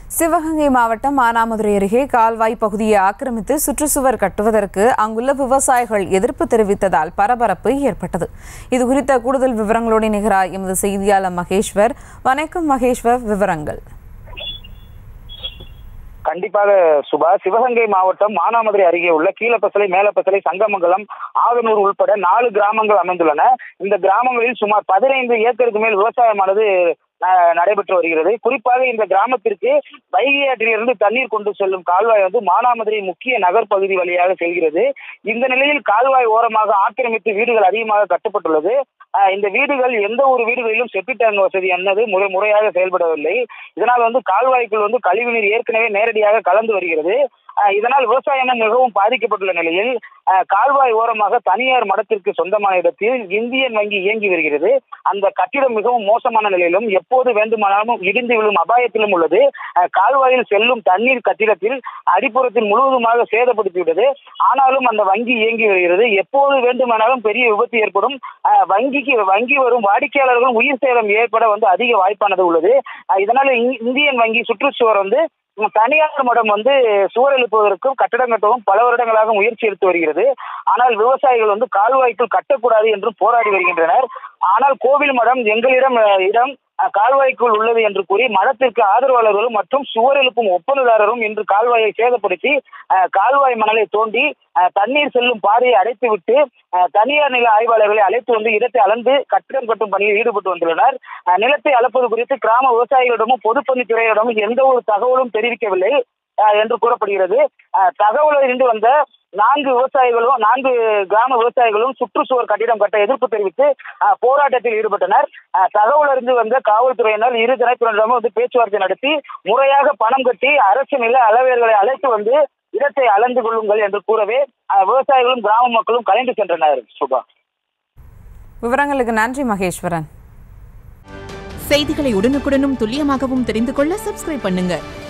சிவகங்கை மாவட்டம் மானாமதுரை அருகே கால்வாய் பகுதியை ஆக்கிரமித்து சுற்றுச்சுவர் கட்டுவதற்கு அங்குள்ள விவசாயிகள் எதிர்ப்பு தெரிவித்ததால் பரபரப்பு ஏற்பட்டது இது குறித்த கூடுதல் விவரங்களோடு நிகராய் எமது செய்தியாளர் மகேஸ்வர் வணக்கம் மகேஸ்வர் விவரங்கள் கண்டிப்பாக சுபா சிவகங்கை மாவட்டம் மானாமதுரை அருகே உள்ள கீழப்பசலை மேலப்பசலை சங்கமங்கலம் ஆகனூர் உள்பட நாலு கிராமங்கள் அமைந்துள்ளன இந்த கிராமங்களில் சுமார் பதினைந்து ஏக்கருக்கு மேல் விவசாயமானது ந- நடைபெற்று வருகிறது குறிப்பாக இந்த கிராமத்திற்கு வைகை ஆற்றிலிருந்து தண்ணீர் கொண்டு செல்லும் கால்வாய் வந்து மானாமதுரை முக்கிய நகர் பகுதி வழியாக செல்கிறது இந்த நிலையில் கால்வாய் ஓரமாக ஆக்கிரமித்து வீடுகள் அதிகமாக கட்டப்பட்டுள்ளது ஆஹ் இந்த வீடுகள் எந்த ஒரு வீடுகளிலும் செப்டிக் டேங்க் வசதி என்னது முறை முறையாக செயல்படவில்லை இதனால் வந்து கால்வாய்க்குள் வந்து கழிவுநீர் ஏற்கனவே நேரடியாக கலந்து வருகிறது ஆஹ் இதனால் விவசாயமும் மிகவும் பாதிக்கப்பட்டுள்ள நிலையில் ஆஹ் கால்வாய் ஓரமாக தனியார் மடத்திற்கு சொந்தமான இடத்தில் இந்தியன் வங்கி இயங்கி வருகிறது அந்த கட்டிடம் மிகவும் மோசமான நிலையிலும் எப்போது வேண்டுமானாலும் இடிந்து விழும் அபாயத்திலும் உள்ளது ஆஹ் கால்வாயில் செல்லும் தண்ணீர் கட்டிடத்தில் அடிப்புறத்தில் முழுவதுமாக சேதப்படுத்திவிட்டது ஆனாலும் அந்த வங்கி இயங்கி வருகிறது எப்போது வேண்டுமானாலும் பெரிய விபத்து ஏற்படும் ஆஹ் வங்கிக்கு வங்கி வரும் வாடிக்கையாளர்களும் உயிர் சேதம் ஏற்பட வந்து அதிக வாய்ப்பானது உள்ளது ஆஹ் இதனால இந்- இந்தியன் வங்கி சுற்றுச்சுவர் வந்து உம், தனியார் மடம் வந்து சுவர் எழுப்புவதற்கும் கட்டடம் கட்டவும் பல வருடங்களாக முயற்சி எடுத்து வருகிறது ஆனால் விவசாயிகள் வந்து கால்வாய்க்குள் கட்டக்கூடாது என்றும் போராடி வருகின்றனர் ஆனால் கோவில் மடம் எங்களிடம் அஹ், இடம் அஹ், கால்வாய்க்குள் உள்ளது என்று கூறி மடத்திற்கு ஆதரவாளர்களும் மற்றும் சுவர் எழுப்பும் ஒப்பந்ததாரரும் இன்று கால்வாயை சேதப்படுத்தி அஹ், கால்வாய் மணலை தோண்டி அஹ், தண்ணீர் செல்லும் பாதையை அடைத்துவிட்டு அஹ், தனியார் நில ஆய்வாளர்களை அழைத்து வந்து இடத்தை அளந்து கட்டிடம் கட்டும் பணியில் ஈடுபட்டு வந்துள்ளனர் அஹ், நிலத்தை அளப்பது குறித்து கிராம விவசாயிகளிடமும் பொதுப்பணித்துறையிடமும் எந்த ஒரு தகவலும் தெரிவிக்கவில்லை அஹ், என்று கூறப்படுகிறது அஹ், தகவல் அறிந்து வந்த நான்கு விவசாயிகளும் நான்கு கிராம விவசாயிகளும் சுற்றுச்சுவர் கட்டிடம் கட்ட எதிர்ப்பு தெரிவித்து அஹ், போராட்டத்தில் ஈடுபட்டனர் அஹ், தகவல் அறிந்து வந்த காவல்துறையினர் இரு தரப்பினரிடமும் வந்து பேச்சுவார்த்தை நடத்தி முறையாக பணம் கட்டி அரசு நில அளவியர்களை அழைத்து வந்து இடத்தை அளந்து கொள்ளுங்கள் என்று கூறவே அஹ், விவசாயிகளும் கிராம மக்களும் கலைந்து சென்றனர் சுபா விவரங்களுக்கு நன்றி மகேஸ்வரன் செய்திகளை உடனுக்குடனும் துல்லியமாகவும் தெரிந்து கொள்ள சப்ஸ்கிரைப் பண்ணுங்க